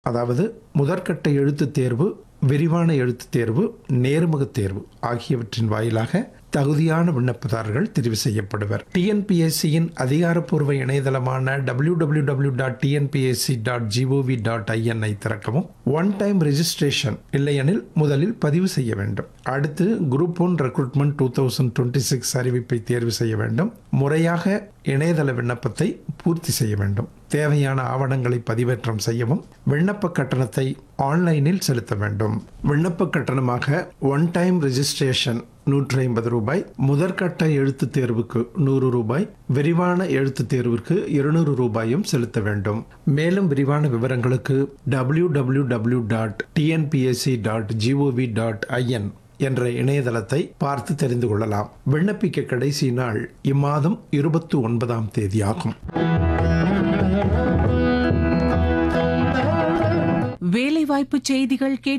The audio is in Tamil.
அதாவது முதற்கட்ட எழுத்துத் தேர்வு விரிவான எழுத்துத் தேர்வு நேர்முகத் தேர்வு ஆகியவற்றின் வாயிலாக தகுதியான விண்ணப்பதாரர்கள் தெரிவு செய்யப்படுவர் டிஎன்பிஎஸ்சியின் அதிகாரப்பூர்வ இணையதளமான W W W dot TNPSC dot GOV dot ஐஎன்ஐ திறக்கவும் ஒன் டைம் ரெஜிஸ்ட்ரேஷன் இல்லையெனில் முதலில் பதிவு செய்ய வேண்டும் அடுத்து group one recruitment two thousand twenty six அறிவிப்பை தேர்வு செய்ய வேண்டும் முறையாக இணையதள விண்ணப்பத்தை பூர்த்தி செய்ய வேண்டும் தேவையான ஆவணங்களை பதிவேற்றம் செய்யவும் விண்ணப்ப கட்டணத்தை ஆன்லைனில் செலுத்த வேண்டும் விண்ணப்ப கட்டணமாக ஒன் டைம் ரெஜிஸ்ட்ரேஷன் நூற்றி ஐம்பது ரூபாய் முதற்கட்ட எழுத்துத் தேர்வுக்கு நூறு ரூபாய் விரிவான எழுத்துத் தேர்விற்கு இருநூறு ரூபாயும் செலுத்த வேண்டும் மேலும் விரிவான விவரங்களுக்கு W W W dot TNPSC dot GOV dot IN என்ற இணையதளத்தை பார்த்து தெரிந்து கொள்ளலாம் விண்ணப்பிக்க கடைசி நாள் இம்மாதம் இருபத்தி ஒன்பதாம் தேதி ஆகும் வேலைவாய்ப்பு செய்திகள் கேட்டு